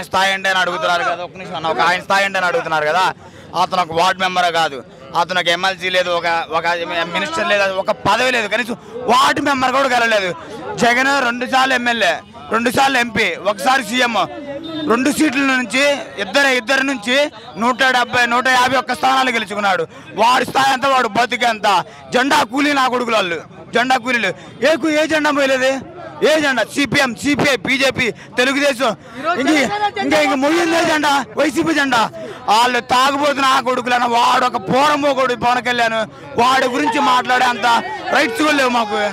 స్థాయి అంటే అని అడుగుతున్నారు కదా ఒక నిమిషం అన్న ఒక ఆయన స్థాయి అంటే అని అడుగుతున్నారు కదా అతను ఒక వార్డ్ మెంబర్ కాదు అతను ఒక ఎమ్మెల్సీ లేదు ఒక ఒక మినిస్టర్ లేదు ఒక పదవి లేదు కనీసం వార్డు మెంబర్ కూడా కలలేదు జగన్ రెండు సార్లు ఎమ్మెల్యే రెండు సార్లు ఎంపీ ఒకసారి సీఎం రెండు సీట్ల నుంచి ఇద్దరు ఇద్దరి నుంచి నూట డెబ్బై నూట యాభై ఒక్క స్థానాలు గెలుచుకున్నాడు వాడి స్థాయి అంతా వాడు బతికే అంత జెండా కూలీ నా కొడుకులు వాళ్ళు జెండా కూలీలు ఏ కు- ఏ జెండా పోయలేదు ఏ జెండా సిపిఎం సిపిఐ బీజేపీ తెలుగుదేశం ఇంక ఇంకా ఇంక మొయ్యిందే జెండా వైసీపీ జెండా వాళ్ళు తాగుబోతున్న ఆ కొడుకులన్న వాడు ఒక పోరం కొడుకు పవన్ కళ్యాణ్ వాడి గురించి మాట్లాడే అంత రైట్స్ కూడా లేవు మాకు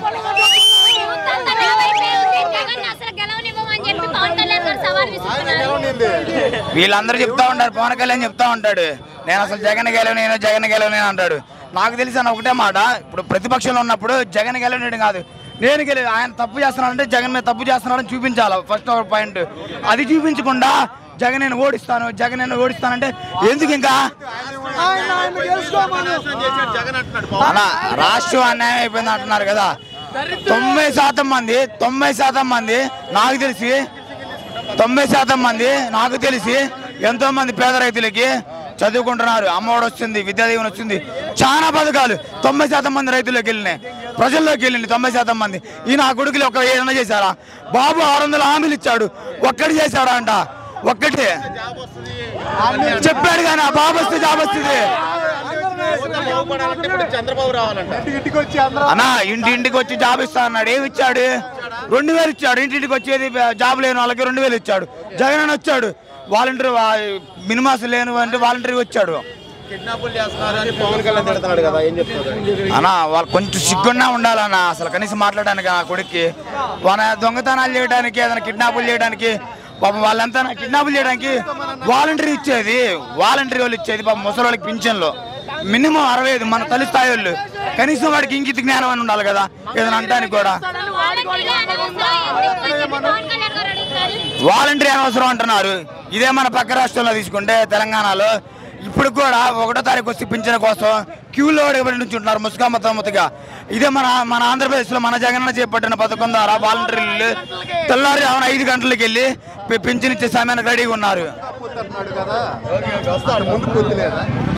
జగన్ అసలు గెలవనివ్వమని చెప్పి పవన్ కళ్యాణ్ గారు సవాల్ విసురుతున్నారు వీళ్ళందరూ చెప్తా ఉంటారు పవన్ కళ్యాణ్ చెప్తా ఉంటాడు నేను అసలు జగన్ గెలవ నేను జగన్ గెలవ నేను అంటాడు నాకు తెలిసి అన్న ఒకటే మాట ఇప్పుడు ప్రతిపక్షంలో ఉన్నప్పుడు జగన్ గెలవనేది కాదు నేను గెలి ఆయన తప్పు చేస్తున్నాడంటే జగన్ మీద తప్పు చేస్తున్నాడని చూపించాలి ఫస్ట్ ఒక పాయింట్ అది చూపించకుండా జగన్ నేను ఓడిస్తాను జగన్ నేను ఓడిస్తానంటే ఎందుకు ఇంకా అలా రాష్ట్రం అన్యాయం అయిపోయింది అంటున్నారు కదా తొంభై శాతం మంది తొంభై శాతం మంది నాకు తెలిసి తొంభై శాతం మంది నాకు తెలిసి ఎంతో మంది పేద రైతులకి చదువుకుంటున్నారు అమ్మఒడి వస్తుంది విద్యా దీవెన వచ్చింది చాలా పథకాలు తొంభై శాతం మంది రైతుల్లోకి వెళ్ళినాయి ప్రజల్లోకి వెళ్ళింది తొంభై శాతం మంది ఈ నా కొడుకులు ఒక ఏదైనా చేశారా బాబు ఆరు వందల హామీలు ఇచ్చాడు ఒక్కటి చేశాడా అంట ఒక్కటి చెప్పాడు కానీ ఆ బాబు వస్తే జాబ్ వస్తుంది చంద్రబాబు రావాలంట అన్నా ఇంటి ఇంటికి వచ్చి జాబ్ ఇస్తా అన్నాడు ఏమి ఇచ్చాడు రెండు వేలు ఇచ్చాడు ఇంటింటికి వచ్చేది జాబ్ లేని వాళ్ళకి రెండు వేలు ఇచ్చాడు జగన్ అని వచ్చాడు వాలంటీర్ మినిమాస్ లేని అంటే వాలంటీర్ వచ్చాడు కిడ్నాపులు చేస్తున్నారు అని పవన్ కళ్యాణ్ తిడుతున్నాడు కదా ఏం చెప్తారు అన్నా వాళ్ళు కొంచెం సిగ్గున్నా ఉండాలన్నా అసలు కనీసం మాట్లాడడానికి ఆ కొడుక్కి మన దొంగతనాలు చేయడానికి ఏదైనా కిడ్నాపులు చేయడానికి పాపం వాళ్ళంతా కిడ్నాపులు చేయడానికి వాలంటీర్ ఇచ్చేది వాలంటీర్ వాళ్ళు ఇచ్చేది పాపం ముసలి వాళ్ళకి పింఛన్లు మినిమం అరవై ఐదు మన తల్లి స్థాయి వాళ్ళు కనీసం వాడికి ఇంకిత జ్ఞానం అని ఉండాలి కదా ఏదైనా అంటానికి కూడా వాలంటీర్లే అనవసరం ఎందుకు అని చెప్పి పవన్ కళ్యాణ్ గారు అడుగుతారు వాలంటీర్ అనవసరం అంటున్నారు ఇదే మన పక్క రాష్ట్రంలో తీసుకుంటే తెలంగాణలో ఇప్పుడు కూడా ఒకటో తారీఖు వచ్చి పింఛన్ కోసం క్యూలో నుంచి ఉంటున్నారు ముసుగా మొత్తముతగా ఇదే మన మన ఆంధ్రప్రదేశ్లో మన జగనన్న చేపట్టిన పథకం ద్వారా వాలంటీర్లు తెల్లారి అవును ఐదు గంటలకు వెళ్ళి పి- పింఛన్ ఇచ్చే సమయానికి రెడీగా ఉన్నారు వస్తాడు ముందు పొద్దులేదు